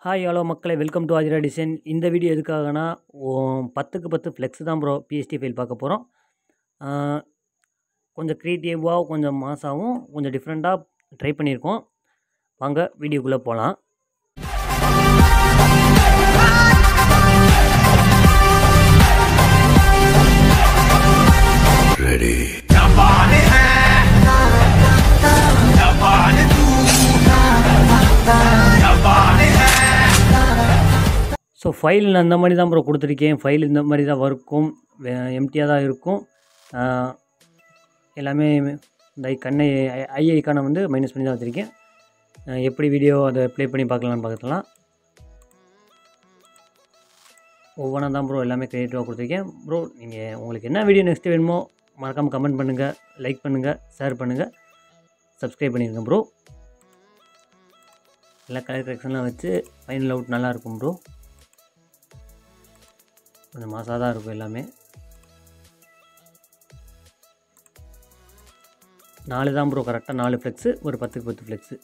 hi hello மக்களே welcome to Aathira design இந்த video எதுக்காகனா ஓ பத்துக்கு பத்து ஃப்ளெக்ஸ் தான் ப்ரோ பிஎஸ்டி ஃபைல் பார்க்க போகிறோம் கொஞ்சம் க்ரியேட்டிவாக கொஞ்சம் மாசாகவும் கொஞ்சம் டிஃப்ரெண்ட்டாக ட்ரை பண்ணியிருக்கோம் வாங்க வீடியோக்குள்ளே போகலாம் जबान है जबान तू जबान है ஸோ ஃபைல் நான் இந்த மாதிரி தான் ப்ரோ கொடுத்துருக்கேன் ஃபைல் இந்த மாதிரி தான் இருக்கும் எம்டியாக தான் இருக்கும் ஆஹ் எல்லாமே இந்த கண்ணை ஐ ஐக்கானை வந்து மைனஸ் பண்ணி தான் வச்சுருக்கேன் ஆஹ் எப்படி வீடியோ அதை ப்ளே பண்ணி பார்க்கலான்னு பார்க்கலாம் ஒவ்வொன்றா தான் ப்ரோ எல்லாமே க்ரியேட்டிவாக கொடுத்துருக்கேன் ப்ரோ நீங்கள் உங்களுக்கு என்ன வீடியோ நெக்ஸ்ட்டு வேணுமோ மறக்காமல் கமெண்ட் பண்ணுங்கள் லைக் பண்ணுங்கள் ஷேர் பண்ணுங்கள் சப்ஸ்கிரைப் பண்ணிடுங்க ப்ரோ எல்லா கலர் கரெக்ஷன்லாம் வச்சு ஃபைனல் அவுட் நல்லா இருக்கும் ப்ரோ கொஞ்சம் மாசாக தான் இருக்கும் எல்லாமே நாலு தான் ப்ரோ கரெக்டாக நாலு ஃப்ளெக்ஸு ஒரு பத்துக்கு பத்து ஃப்ளெக்ஸு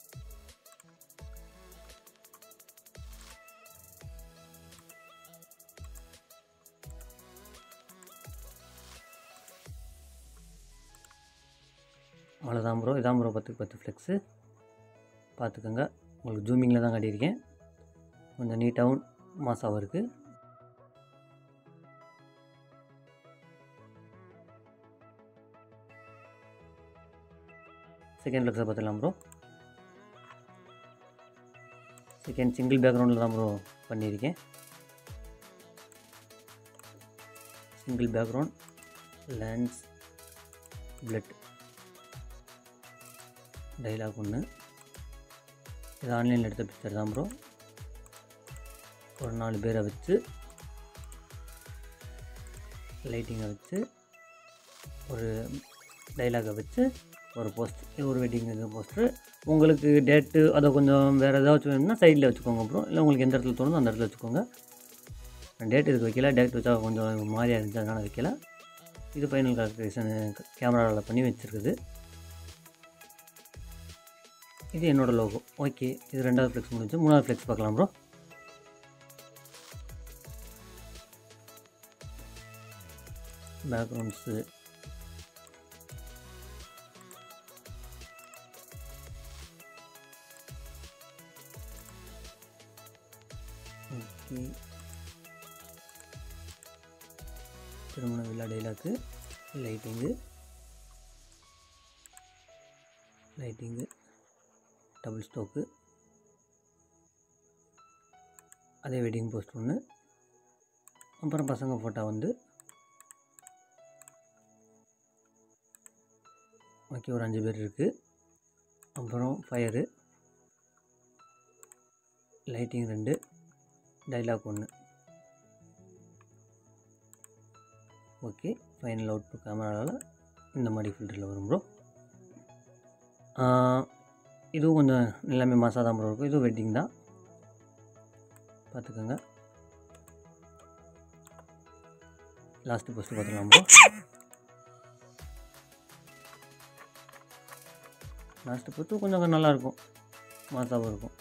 அவ்வளோதான் ப்ரோ இதான் ப்ரோ பத்துக்கு பத்து ஃப்ளெக்ஸு பார்த்துக்கோங்க உங்களுக்கு ஜூமிங்கில் தான் காட்டியிருக்கேன் கொஞ்சம் நீட்டாகவும் மாசாகவும் இருக்குது செகண்ட் ஃப்ளெக்ஸை பார்த்துக்கலாம் ப்ரோ செகண்ட் சிங்கிள் பேக்ரவுண்டில் தான் ப்ரோ பண்ணியிருக்கேன் single background lands blood dialogue ஒன்று இது ஆன்லைனில் எடுத்த பிக்சர் தான் ப்ரோ ஒரு நாலு பேரை வச்சு லைட்டிங்கை வச்சு ஒரு டைலாகை வச்சு ஒரு போஸ்ட் ஒரு வெட்டிங் இது போஸ்டர் உங்களுக்கு டேட்டு அதை கொஞ்சம் வேறு ஏதாச்சும் வேணும்னா சைடில் வச்சுக்கோங்க ப்ரோ இல்லை உங்களுக்கு எந்த இடத்துல தோணுதோ அந்த இடத்துல வச்சுக்கோங்க டேட் இதுக்கு வைக்கல டேட் வச்சா கொஞ்சம் மாதிரியாக இருந்துச்சு அதனால் வைக்கல இது ஃபைனல் கால்குலேஷன் கேமராவில் பண்ணி வச்சுருக்குது இது என்னோடய லோகோ ஓகே இது ரெண்டாவது ஃப்ளெக்ஸ் முடிஞ்சு மூணாவது ஃப்ளெக்ஸ் பார்க்கலாம் ப்ரோ பேக்ரவுண்ட்ஸு ஓகே திருமண விழா dialogue lighting lighting double stroke அதே வெட்டிங் போஸ்ட் ஒன்று அப்புறம் பசங்க ஃபோட்டோ வந்து ஓகே ஒரு அஞ்சு பேர் இருக்குது அப்புறம் ஃபயரு லைட்டிங் ரெண்டு டைலாக் ஒன்று ஓகே ஃபைனல் அவுட் கேமராவில் இந்த மாதிரி ஃபில்டரில் வரும் ப்ரோ இதுவும் கொஞ்சம் எல்லாமே மாசாக தான் ப்ரோ இருக்கும் இதுவும் வெட்டிங் தான் பார்த்துக்கோங்க லாஸ்ட்டு போஸ்ட்டு பார்த்துக்கலாம் ப்ரோ லாஸ்ட்டு பொறுத்து கொஞ்சம் நல்லாயிருக்கும் மாசாகவும் இருக்கும்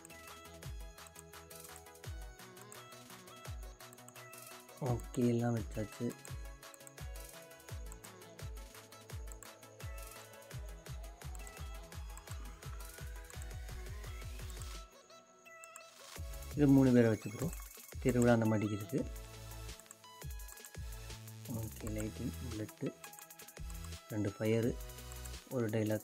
ஓகே எல்லாம் வச்சாச்சு இது மூணு பேரை வச்சுக்கிறோம் திருவிழா அந்த மாதிரி இருக்குது ஓகே லைட்டிங் பிளட்டு ரெண்டு ஃபயரு ஒரு dialogue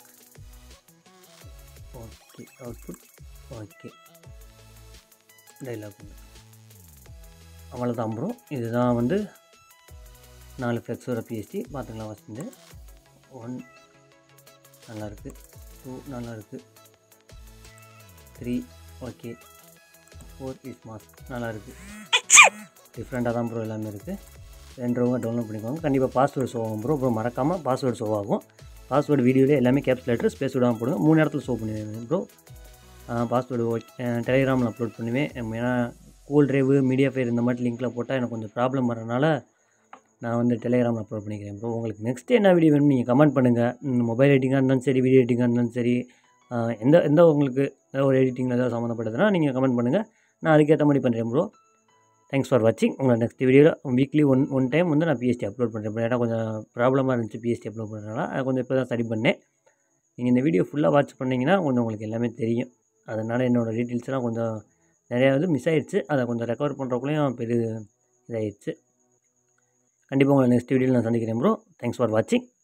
okay output okay dialogue ஒன்று அவ்வளோதான் ப்ரோ இதுதான் வந்து நாலு ஃப்ளெக்ஸோட பிஎஸ்டி பார்த்துக்கலாம் ஃபஸ்ட்டு ஒன் நல்லாயிருக்கு டூ நல்லாயிருக்கு three okay four is mass நல்லாயிருக்கு டிஃப்ரெண்ட்டாக தான் ப்ரோ எல்லாமே இருக்குது ரெண்டு ரூபா டவுன்லோட் பண்ணிக்கோங்க கண்டிப்பாக பாஸ்வேர்டு ஷோ ஆகும் ப்ரோ ப்ரோ மறக்காமல் பாஸ்வேர்டு ஷோ ஆகும் பாஸ்வேர்டு வீடியோவில் எல்லாமே கேப்ஸ் லெட்டர் ஸ்பேஸ் விடாமல் போடுங்க மூணு இடத்துல ஷோ பண்ணிடுவேன் ப்ரோ பாஸ்வேர்டு ஓகே டெலிகிராமில் அப்லோட் பண்ணுவேன் ஏன்னா கூல் ட்ரைவு மீடியா ஃபைர் இந்த மாதிரி லிங்க்கில் போட்டால் எனக்கு கொஞ்சம் ப்ராப்ளம் வரனால நான் வந்து டெலிகிராமில் அப்லோட் பண்ணிக்கிறேன் ப்ரோ உங்களுக்கு நெக்ஸ்ட் என்ன வீடியோ வேணும் நீங்கள் கமெண்ட் பண்ணுங்கள் மொபைல் எடிட்டிங்காக இருந்தாலும் சரி வீடியோ எடிட்டிங்காக இருந்தாலும் சரி ஆஹ் எந்த எந்த உங்களுக்கு ஏதாவது ஒரு எடிட்டிங்கில் ஏதாவது சம்மந்தப்பட்டதுன்னா நீங்கள் கமெண்ட் பண்ணுங்கள் நான் அதுக்கேற்ற மாதிரி பண்ணுறேன் ப்ரோ தேங்க்ஸ் ஃபார் வாட்சிங் உங்களை நெக்ஸ்ட் வீடியோவில் வீக்லி ஒன் ஒன் டைம் வந்து நான் பிஎஸ்டி அப்லோட் பண்ணுறேன் ஏன்னா கொஞ்சம் ப்ராப்ளமாக இருந்துச்சு பிஎஸ்டி அப்லோட் பண்ணுறதுனால அதை கொஞ்சம் இப்போ தான் சரி பண்ணேன் நீங்கள் இந்த வீடியோ ஃபுல்லாக வாட்ச் பண்ணிங்கன்னா கொஞ்சம் உங்களுக்கு எல்லாமே தெரியும் அதனால் என்னோடய டீட்டெயில்ஸ்லாம் கொஞ்சம் நிறையா இது மிஸ் ஆயிடுச்சு அதை கொஞ்சம் ரெக்கவர் பண்ணுறக்குள்ளேயும் பெரிய இதாகிடுச்சு கண்டிப்பாக உங்களை நெக்ஸ்ட் வீடியோவில் நான் சந்திக்கிறேன் ப்ரோ தேங்க்ஸ் ஃபார் வாட்சிங்